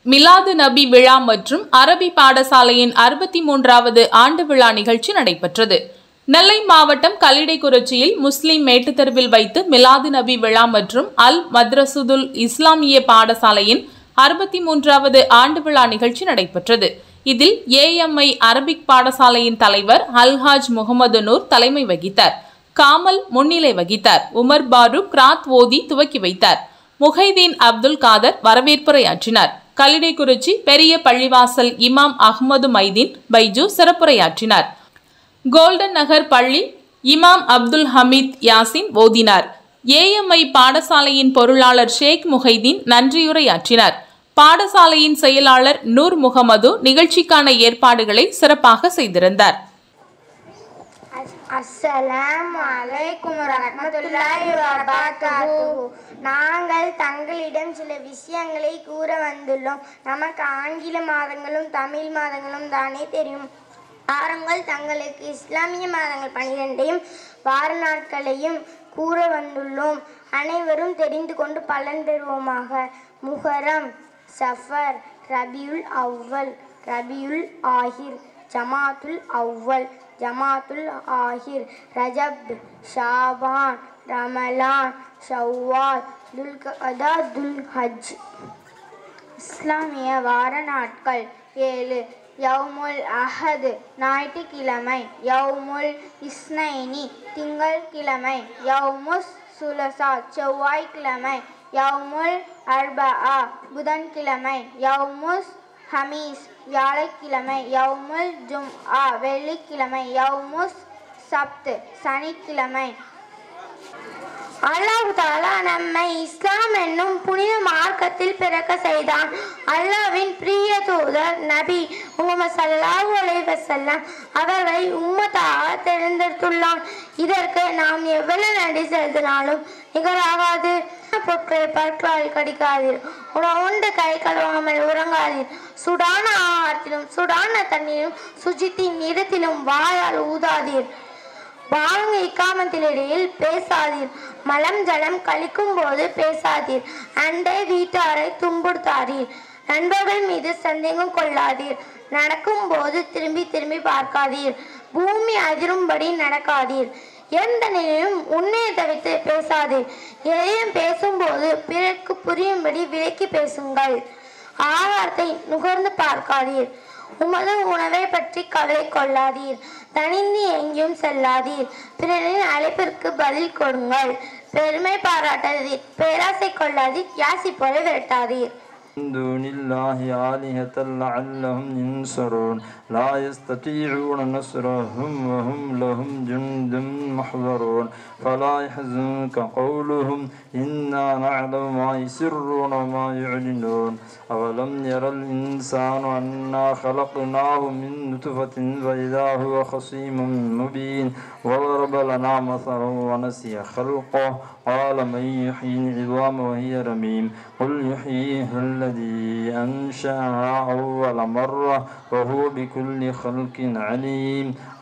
மிலாது நபி விழா மற்றும் அரபி பாடசாலையின் அறுபத்தி மூன்றாவது ஆண்டு விழா நிகழ்ச்சி நடைபெற்றது நெல்லை மாவட்டம் கல்லிடைக்குறிச்சியில் முஸ்லிம் மேட்டுத்தெருவில் வைத்து மிலாது நபி விழா மற்றும் அல் மத்ரசுதுல் இஸ்லாமிய பாடசாலையின் அறுபத்தி மூன்றாவது ஆண்டு விழா நிகழ்ச்சி நடைபெற்றது இதில் ஏஎம்ஐ அரபிக் பாடசாலையின் தலைவர் அல்ஹாஜ் முகமது நூர் தலைமை வகித்தார் காமல் முன்னிலை வகித்தார் உமர் பாரூக் ராத் ஓதி துவக்கி வைத்தார் முஹைதீன் அப்துல் காதர் வரவேற்புரையாற்றினார் கல்லிடைக்குறிச்சி பெரிய பள்ளிவாசல் இமாம் அஹ்மது மைதீன் பைஜு சிறப்புரையாற்றினார் கோல்டன் நகர் பள்ளி இமாம் அப்துல் ஹமீத் யாசின் ஓதினார் ஏஎம்ஐ பாடசாலையின் பொருளாளர் ஷேக் முஹைதீன் நன்றியுரையாற்றினார் பாடசாலையின் செயலாளர் நூர் முகமது நிகழ்ச்சிக்கான ஏற்பாடுகளை சிறப்பாக செய்திருந்தார் அஸ்ஸலாமு அலைக்கும் வரஹ்மத்துல்லாஹி வபரகாத்துஹு நாங்கள் தங்களிடம் சில விஷயங்களை கூற வந்துள்ளோம் நமக்கு ஆங்கில மாதங்களும் தமிழ் மாதங்களும் தானே தெரியும் வாரங்கள் தங்களுக்கு இஸ்லாமிய மாதங்கள் பனிரெண்டையும் வார நாட்களையும் கூற வந்துள்ளோம் அனைவரும் தெரிந்து கொண்டு பலன் பெறுவோமாக முஹரம் சஃபர் ரபியுல் அவ்வல் ரபியுல் ஆஹிர் ஜமாத்துல் அவ்வல் ஜமாத்துல் ஆஹிர் ரஜப் ஷாபான் ரமலான் ஷவ்வால் துல்கதா துல் ஹஜ் இஸ்லாமிய வார நாட்கள் ஏழு யவுமுல் அஹது ஞாயிற்றுக்கிழமை யவுமுல் இஸ்னைனி திங்கள்கிழமை யவுமுஸ் சுலசா செவ்வாய்க்கிழமை யவுமுல் அர்பா புதன்கிழமை யவுமுஸ் ஹமீஸ் வியாழக்கிழமை யவுமுல் ஜும் ஆ வெள்ளிக்கிழமை யவுமுஸ் சப்த் சனிக்கிழமை அல்லாஹ் தாலா நம்மை இஸ்லாம் என்னும் புனித மார்க்கத்தில் பிறக்க செய்தான் அல்லாவின் பிரிய தூதர் நபி முகமது ஸல்லல்லாஹு அலைஹி வஸல்லம் அவர்களை உம்மத்தாக தேர்ந்தெடுத்துள்ளான் இதற்கு நாம் எவ்வளவு நன்றி செலுத்தினாலும் நிகராகாது பொருட்களை பற்களால் கடிக்காதீர் உணவுண்டு கை கழுவாமல் உறங்காதீர் சுடான ஆகாரத்திலும் சுடான தண்ணீரும் சுஜித்தின் நிறத்திலும் வாயால் ஊதாதீர் பாருங்க இக்காமத்தினிடையில் பேசாதீர் மலம் ஜலம் கழிக்கும் போது பேசாதீர் அண்டை வீட்டாரை துன்புறுத்தாதீர் நண்பர்கள் மீது சந்தேகம் கொள்ளாதீர் நடக்கும் போது திரும்பி திரும்பி பார்க்காதீர் பூமி அதிரும்படி நடக்காதீர் எந்த நிலையிலும் உன்னையை தவிர்த்து பேசாதீர் எதையும் பேசும்போது பிறருக்கு புரியும்படி விலக்கி பேசுங்கள் ஆகாரத்தை நுகர்ந்து பார்க்காதீர் உமது உணவை பற்றி கவலை கொள்ளாதீர் தனிந்து எங்கேயும் செல்லாதீர் பிறரின் அழைப்பிற்கு பதில் கொடுங்கள் பெருமை பாராட்டாதீர் பேராசை கொள்ளாதீர் யாசி போல விரட்டாதீர் من دون الله آلهة لعلهم ينصرون لا يستطيعون نصرهم وهم لهم جند محضرون فلا يحزنك قولهم إنا نعلم ما يسرون وما يعلنون أولم ير الإنسان أنا خلقناه من نطفة فإذا هو خصيم مبين وضرب لنا مثلا ونسي خلقه قال من يحيي العظام وهي رميم قل يحييها الذي أنشأها أول مرة وهو بكل خلق عليم